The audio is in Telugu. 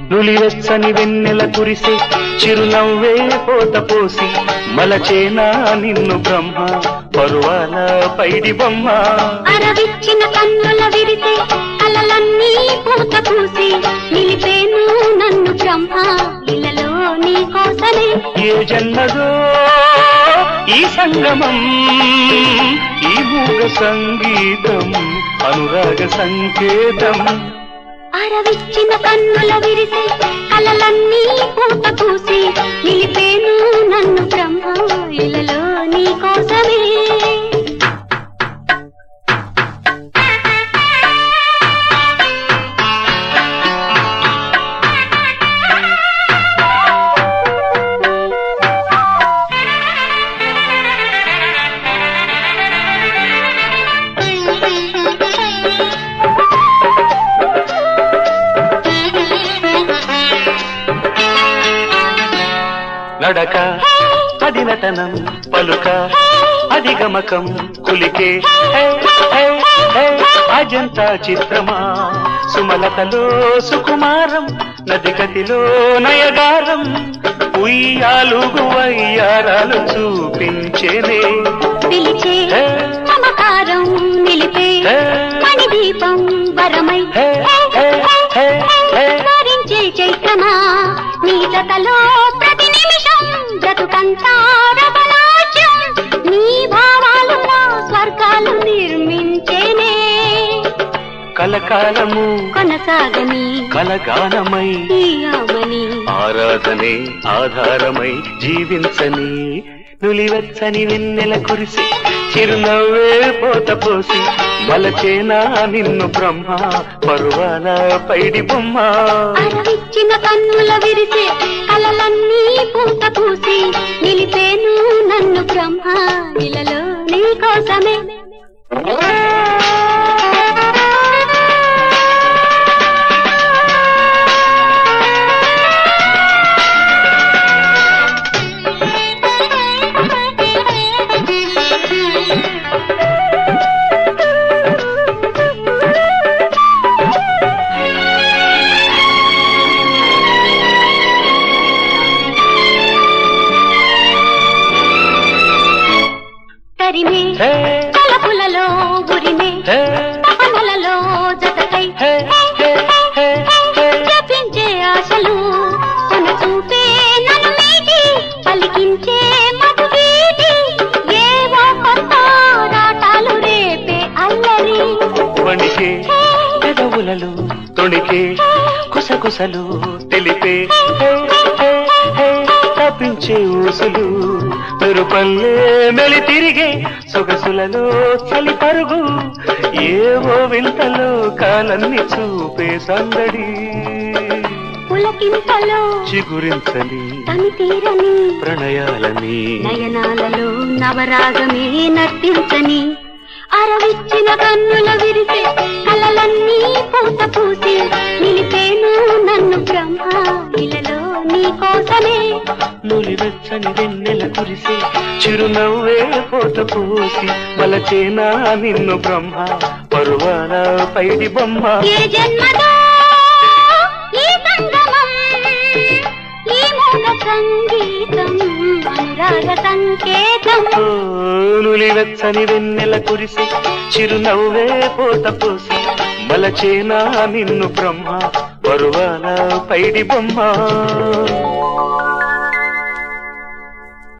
నులివెచ్చని వెన్నెల కురిసే చిరునవ్వే పోత పోసి మలచేనా నిన్ను బ్రహ్మ పరువాల పైడి బొమ్మ అరవిచ్చిన కన్నుల విరితే కలలన్నీ పూత పూసి నిలిపేను నన్ను బ్రహ్మ ఇలలో నీ కోసమే ఏ జన్మదో ఈ సంగమం ఈ మూగ సంగీతం అనురాగ సంకేతం అరవిచ్చిన కన్నుల విరితే కలలన్నీ పూత పూసి నిలిపేను నన్ను బ్రహ్మ ఇలలో నీ కోసమే నడక అది నటనం పలుక అది గమకం కులికే హే, హే, హే, అజంతా చిత్రమా సుమలతలో సుకుమారం నది గతిలో నయగారం ఉయ్యాలుగు వయ్యారాలు చూపించేనే పిలిచే హే, మమకారం నిలిపే హే, మణిదీపం వరమై హే, హే, హే, హే. స్మరించే చైత్రమా నీ జతలో ప్రతి నిమిషం బ్రతుకంతా రమణాజ్యం నీ భావాలుగా స్వర్గాలు నిర్మించేనే కలకాలము కొనసాగని కలగానమై ఈ ఆమని ఆరాధనే ఆధారమై జీవించని నులివెచ్చని వెన్నెల కురిసి చిరునవ్వే పోత పోసి మలచేనా నిన్ను బ్రహ్మ పరువాల పైడి బొమ్మ అరవిచ్చిన కన్నుల విరిసే కలలన్నీ పూత పూసి నిలిపేను నన్ను బ్రహ్మ ఇలలో నీ కోసమే తరిమే హే, తలపులలో ఉరిమే హే, తపనలలో జతకై హే, హే, హే, హే. జపించే ఆశలు కొన చూపే నన్ను మీటి పలికించే మధువీటి ఏవో కొత్త రాటాలు రేపే అల్లరి వణికే పెదవులలో తొణికే కుసకుసలు తెలిపే హే, హే, హే, తప్పించే ఊసులు మెరుపల్లే మెలి తిరిగే సొగసులలో చలి పరుగు ఏవో వింతలో కాలన్ని చూపే సందడి పులకింతలో చిగురించని తని తీరని ప్రణయాలని నయనాలలో నవరాగమే నర్తించని అరవిచ్చిన కన్నుల విరిసే కలలన్నీ పూత పూసి నిలిపేను నన్ను బ్రహ్మ ఇలలో నీ కోసమే నులివెచ్చని వెన్నెల కురిసి చిరునవ్వే పోత పోసి మలచేనా నిన్ను బ్రహ్మ పరువాల పైడి బొమ్మ ఏ జన్మదో ఈ సంగమం ఈ మూగ సంగీతం అనురాగ సంకేతం ఓ, నులివెచ్చని వెన్నెల కురిసి చిరునవ్వే పోత పోసి మలచేనా నిన్ను బ్రహ్మ పరువాల పైడి బొమ్మ